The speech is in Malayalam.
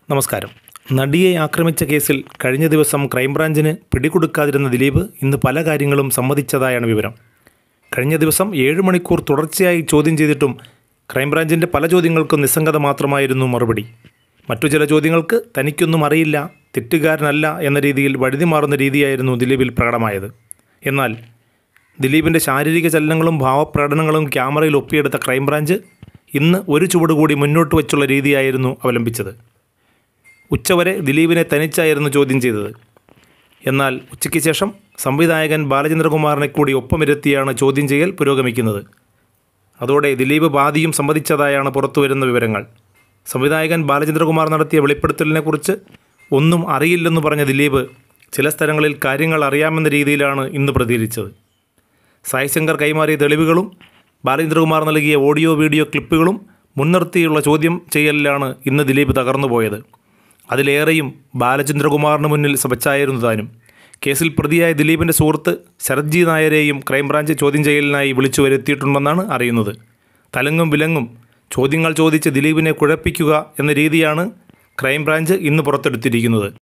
നമസ്കാരം നടിയെ ആക്രമിച്ച കേസിൽ കഴിഞ്ഞ ദിവസം ക്രൈംബ്രാഞ്ചിന് പിടികൊടുക്കാതിരുന്ന ദിലീപ് ഇന്ന് പല കാര്യങ്ങളും സമ്മതിച്ചതായാണ് വിവരം കഴിഞ്ഞ ദിവസം ഏഴ് മണിക്കൂർ തുടർച്ചയായി ചോദ്യം ചെയ്തിട്ടും ക്രൈംബ്രാഞ്ചിൻ്റെ പല ചോദ്യങ്ങൾക്കും നിസ്സംഗത മാത്രമായിരുന്നു മറുപടി മറ്റു ചില ചോദ്യങ്ങൾക്ക് തനിക്കൊന്നും അറിയില്ല തെറ്റുകാരനല്ല എന്ന രീതിയിൽ വഴുതി മാറുന്ന രീതിയായിരുന്നു ദിലീപിൽ പ്രകടമായത് എന്നാൽ ദിലീപിൻ്റെ ശാരീരിക ചലനങ്ങളും ഭാവപ്രകടനങ്ങളും ക്യാമറയിൽ ഒപ്പിയെടുത്ത ക്രൈംബ്രാഞ്ച് ഇന്ന് ഒരു ചുവട് കൂടി മുന്നോട്ട് വച്ചുള്ള രീതിയായിരുന്നു അവലംബിച്ചത് ഉച്ചവരെ ദിലീപിനെ തനിച്ചായിരുന്നു ചോദ്യം ചെയ്തത് എന്നാൽ ഉച്ചയ്ക്ക് ശേഷം സംവിധായകൻ ബാലചന്ദ്രകുമാറിനെ കൂടി ഒപ്പമിരുത്തിയാണ് ചോദ്യം ചെയ്യൽ പുരോഗമിക്കുന്നത് അതോടെ ദിലീപ് ബാദിയും സമ്മതിച്ചതായാണ് പുറത്തുവരുന്ന വിവരങ്ങൾ സംവിധായകൻ ബാലചന്ദ്രകുമാർ നടത്തിയ വെളിപ്പെടുത്തലിനെക്കുറിച്ച് ഒന്നും അറിയില്ലെന്ന് പറഞ്ഞ ദിലീപ് ചില സ്ഥലങ്ങളിൽ കാര്യങ്ങൾ അറിയാമെന്ന രീതിയിലാണ് ഇന്ന് പ്രതികരിച്ചത് സായിശങ്കർ കൈമാറിയ തെളിവുകളും ബാലചന്ദ്രകുമാർ നൽകിയ ഓഡിയോ വീഡിയോ ക്ലിപ്പുകളും മുൻനിർത്തിയുള്ള ചോദ്യം ചെയ്യലിലാണ് ഇന്ന് ദിലീപ് തകർന്നുപോയത് അതിലേറെയും ബാലചന്ദ്രകുമാറിന് മുന്നിൽ സബച്ചായിരുന്നു താനും കേസിൽ പ്രതിയായ ദിലീപിൻ്റെ സുഹൃത്ത് ശരത്ജി നായരെയും ക്രൈംബ്രാഞ്ച് ചോദ്യം ചെയ്യലിനായി വിളിച്ചു വരുത്തിയിട്ടുണ്ടെന്നാണ് അറിയുന്നത് തലങ്ങും വിലങ്ങും ചോദ്യങ്ങൾ ചോദിച്ച് ദിലീപിനെ കുഴപ്പിക്കുക എന്ന രീതിയാണ് ക്രൈംബ്രാഞ്ച് ഇന്ന് പുറത്തെടുത്തിരിക്കുന്നത്